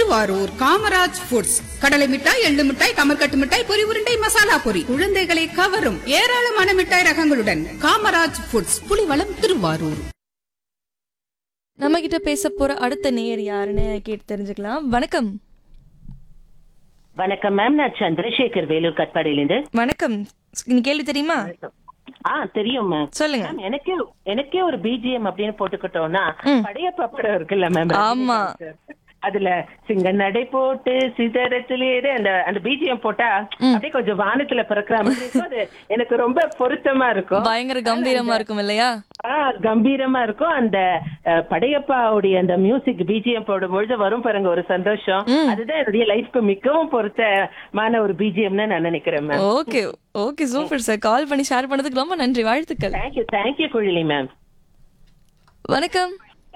Thiruvarur Kamaraj foods கடலை மிட்டாய் எள்ளு மிட்டாய் கமர்கட்டு மிட்டாய் பொரி உருண்டை மசாலா பொரி குழந்தைகளை கவரும் ஏராளமான மிட்டாய் ரகங்களுடன் காமராஜ் ஃபுட்ஸ் புலிவளம் திருவாரூர் நம்ம கிட்ட பேச போற அடுத்த நேயர் யாருன்னு கேட்டு தெரிஞ்சுக்கலாம் வணக்கம் வணக்கம் மேம் நான் சந்திரசேகர் வேலூர் கட்பாடியிலிருந்து வணக்கம் நீ கேள்வி தெரியுமா ஆ தெரியும் மேம் சொல்லுங்க மேம் எனக்கே எனக்கே ஒரு பிஜிஎம் அப்படின்னு போட்டுக்கிட்டோம்னா ம். பழைய பப்படம் இருக்குல்ல மேம் ஆமா. அதுல சிங்க நடை போட்டு சிதறத்திலேயே அந்த அந்த பிஜிஎம் போட்டா அப்படியே கொஞ்சம் வானத்துல பிறக்கிற மாதிரி இருக்கும் அது எனக்கு ரொம்ப பொருத்தமா இருக்கும் பயங்கர கம்பீரமா இருக்கும் இல்லையா ஆ கம்பீரமா இருக்கும் அந்த அஹ், படையப்பாவுடைய அந்த மியூசிக் பிஜிஎம் போடும்பொழுது வரும் பாருங்க ஒரு சந்தோஷம் அதுதான் என்னுடைய லைஃப்க்கு மிகவும் பொருத்தமான ஒரு பிஜிஎம்னு நான் நினைக்கிறேன் ma'am okay okay super sir call பண்ணி ஷேர் பண்ணதுக்கு ரொம்ப நன்றி வாழ்த்துக்கள் தேங்க்யூ தேங்க்யூ குழிலி மேம் வணக்கம்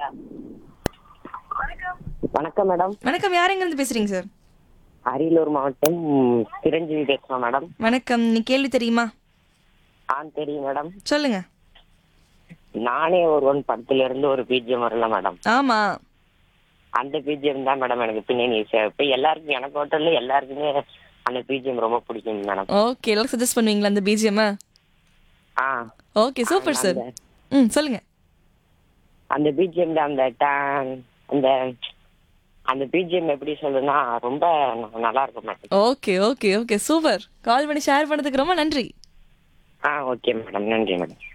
வணக்கம் மேடம் வணக்கம் யார் எங்க இருந்து பேசுறீங்க சார் அரியலூர் மாவட்டம் சிரஞ்சீவி பேசுறோம் மேடம் வணக்கம் நீ கேள்வி தெரியுமா ஆ தெரியும் மேடம் சொல்லுங்க நானே ஒரு ஒன் படத்துல இருந்து ஒரு பிஜிஎம் வரல மேடம் ஆமா அந்த பிஜிஎம் தான் மேடம் எனக்கு பின்னணி இசை இப்ப எல்லாருக்கும் எனக்கு ஹோட்டல்ல எல்லாருக்குமே அந்த பிஜிஎம் ரொம்ப பிடிக்கும் மேடம் ஓகே எல்லாரும் சஜஸ்ட் பண்ணுவீங்களா அந்த பிஜிஎம் ஆ ஓகே சூப்பர் சார் ம் சொல்லுங்க அந்த பிஜிஎம் அந்த டேங் அந்த அந்த பிஜிஎம் எப்படி சொல்லுன்னா ரொம்ப ந- நல்லா இருக்கும் madam okay okay okay super call பண்ணி ஷேர் பண்ணதுக்கு ரொம்ப நன்றி ஆ ஓகே மேடம் நன்றி மேடம்